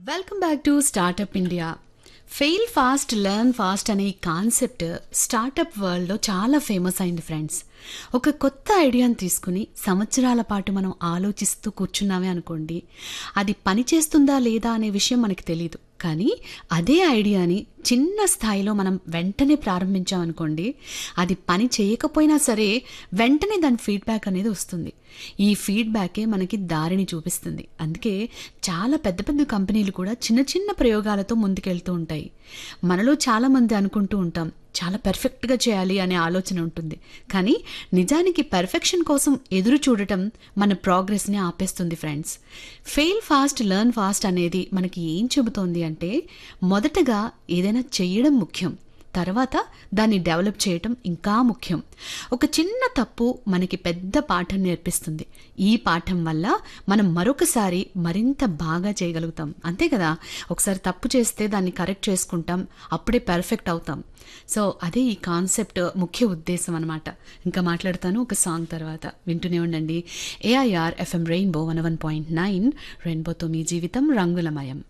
welcome back to startup India fail fast learn fast అనే ఈ concept startup వరల్డ్లో చాలా ఫేమస్ అయింది ఫ్రెండ్స్ ఒక కొత్త ఐడియాని తీసుకుని సంవత్సరాల పాటు మనం ఆలోచిస్తూ కూర్చున్నామే అనుకోండి అది పని చేస్తుందా లేదా అనే విషయం మనకి తెలియదు కానీ అదే ఐడియాని చిన్న స్థాయిలో మనం వెంటనే ప్రారంభించామనుకోండి అది పని చేయకపోయినా సరే వెంటనే దాని ఫీడ్బ్యాక్ అనేది వస్తుంది ఈ ఫీడ్బ్యాకే మనకి దారిని చూపిస్తుంది అందుకే చాలా పెద్ద పెద్ద కంపెనీలు కూడా చిన్న చిన్న ప్రయోగాలతో ముందుకెళ్తూ ఉంటాయి మనలో చాలామంది అనుకుంటూ ఉంటాం చాలా పర్ఫెక్ట్గా చేయాలి అనే ఆలోచన ఉంటుంది కానీ నిజానికి పర్ఫెక్షన్ కోసం ఎదురు చూడటం మన ప్రోగ్రెస్ని ఆపేస్తుంది friends fail fast learn fast అనేది మనకి ఏం చెబుతోంది అంటే మొదటగా ఏదైనా చెయ్యడం ముఖ్యం తర్వాత దాన్ని డెవలప్ చేయటం ఇంకా ముఖ్యం ఒక చిన్న తప్పు మనకి పెద్ద పాఠం నేర్పిస్తుంది ఈ పాఠం వల్ల మనం మరొకసారి మరింత బాగా చేయగలుగుతాం అంతే కదా ఒకసారి తప్పు చేస్తే దాన్ని కరెక్ట్ చేసుకుంటాం అప్పుడే పర్ఫెక్ట్ అవుతాం సో అదే ఈ కాన్సెప్ట్ ముఖ్య ఉద్దేశం అనమాట ఇంకా మాట్లాడతాను ఒక సాంగ్ తర్వాత వింటూనే ఉండండి AIR FM rainbow one one point nine రెయిన్బోతో మీ జీవితం రంగులమయం